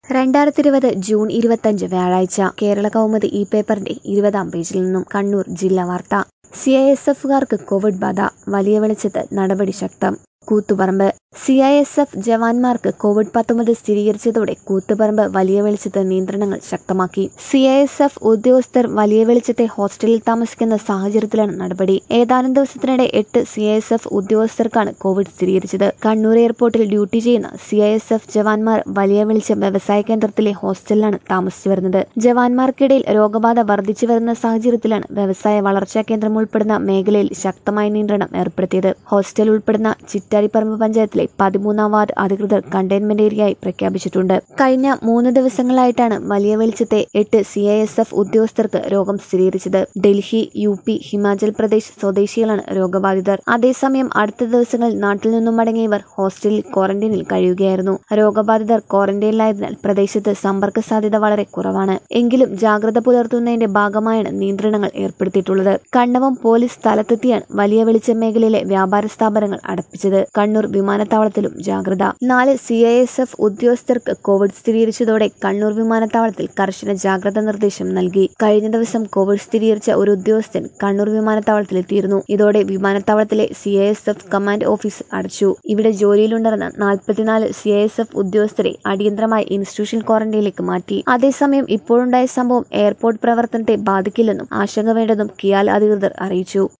രണ്ടായിരത്തി ഇരുപത് ജൂൺ ഇരുപത്തഞ്ച് വ്യാഴാഴ്ച കേരള കൗമുദി ഈ പേപ്പറിന്റെ ഇരുപതാം പേജിൽ നിന്നും കണ്ണൂർ ജില്ലാ വാർത്ത സി ഐ എസ് എഫുകാർക്ക് കോവിഡ് ബാധ വലിയ വെളിച്ചത്ത് നടപടി ശക്തം Koothuparamba C I S F ജവാന്മാർക്ക് കോവിഡ് പത്തൊമ്പത് സ്ഥിരീകരിച്ചതോടെ കൂത്തുപറമ്പ് വലിയ വെളിച്ചത്ത് നിയന്ത്രണങ്ങൾ ശക്തമാക്കി സി ഐ എസ് എഫ് ഉദ്യോഗസ്ഥർ വലിയ വെളിച്ചത്തെ ഹോസ്റ്റലിൽ താമസിക്കുന്ന സാഹചര്യത്തിലാണ് നടപടി ഏതാനും ദിവസത്തിനിടെ എട്ട് സി ഐ എസ് എഫ് ഉദ്യോഗസ്ഥർക്കാണ് കോവിഡ് സ്ഥിരീകരിച്ചത് കണ്ണൂർ എയർപോർട്ടിൽ ഡ്യൂട്ടി ചെയ്യുന്ന സി ഐ എസ് എഫ് ജവാന്മാർ വലിയ വെളിച്ചം വ്യവസായ കേന്ദ്രത്തിലെ ഹോസ്റ്റലിലാണ് താമസിച്ചു വരുന്നത് ജവാന്മാർക്കിടയിൽ രോഗബാധ വർദ്ധിച്ചു വരുന്ന സാഹചര്യത്തിലാണ് വ്യവസായ വളർച്ചാ കേന്ദ്രം ഉൾപ്പെടുന്ന മേഖലയിൽ ശക്തമായ നിയന്ത്രണം ഏർപ്പെടുത്തിയത് ഹോസ്റ്റൽ ഉൾപ്പെടുന്ന ചിറ്റാരിപ്പറമ്പ് പഞ്ചായത്തിലെ പതിമൂന്നാം വാർഡ് അധികൃതർ കണ്ടെയ്ൻമെന്റ് ഏരിയയായി പ്രഖ്യാപിച്ചിട്ടുണ്ട് കഴിഞ്ഞ മൂന്ന് ദിവസങ്ങളായിട്ടാണ് വലിയ വെളിച്ചത്തെ എട്ട് സി ഐ എസ് എഫ് ഉദ്യോഗസ്ഥർക്ക് രോഗം സ്ഥിരീകരിച്ചത് ഡൽഹി യു പി ഹിമാചൽ പ്രദേശ് സ്വദേശികളാണ് രോഗബാധിതർ അതേസമയം അടുത്ത ദിവസങ്ങളിൽ നാട്ടിൽ നിന്നും മടങ്ങിയവർ ഹോസ്റ്റലിൽ ക്വാറന്റൈനിൽ കഴിയുകയായിരുന്നു രോഗബാധിതർ ക്വാറന്റൈനിലായതിനാൽ പ്രദേശത്ത് സമ്പർക്ക സാധ്യത വളരെ കുറവാണ് എങ്കിലും ജാഗ്രത പുലർത്തുന്നതിന്റെ ഭാഗമായാണ് നിയന്ത്രണങ്ങൾ ഏർപ്പെടുത്തിയിട്ടുള്ളത് കണ്ണവം പോലീസ് സ്ഥലത്തെത്തിയാണ് വലിയ വെളിച്ചം മേഖലയിലെ വ്യാപാര സ്ഥാപനങ്ങൾ അടപ്പിച്ചത് കണ്ണൂർ വിമാനത്താവളത്തിലും ജാഗ്രത നാല് സി ഐ എസ് എഫ് ഉദ്യോഗസ്ഥർക്ക് കോവിഡ് സ്ഥിരീകരിച്ചതോടെ കണ്ണൂർ വിമാനത്താവളത്തിൽ കർശന ജാഗ്രതാ നിർദ്ദേശം നൽകി കഴിഞ്ഞ ദിവസം കോവിഡ് സ്ഥിരീകരിച്ച ഒരു ഉദ്യോഗസ്ഥൻ കണ്ണൂർ വിമാനത്താവളത്തിലെത്തിയിരുന്നു ഇതോടെ വിമാനത്താവളത്തിലെ C I S F command office അടച്ചു ഇവിടെ ജോലിയിലുണ്ടായിരുന്ന നാൽപ്പത്തിനാല് സി ഐ എസ് എഫ് ഉദ്യോഗസ്ഥരെ അടിയന്തരമായി ഇൻസ്റ്റിറ്റ്യൂഷൻ ക്വാറന്റൈനിലേക്ക് മാറ്റി അതേസമയം ഇപ്പോഴുണ്ടായ സംഭവം എയർപോർട്ട് പ്രവർത്തനത്തെ ബാധിക്കില്ലെന്നും ആശങ്ക വേണ്ടെന്നും കിയാൽ അധികൃതർ അറിയിച്ചു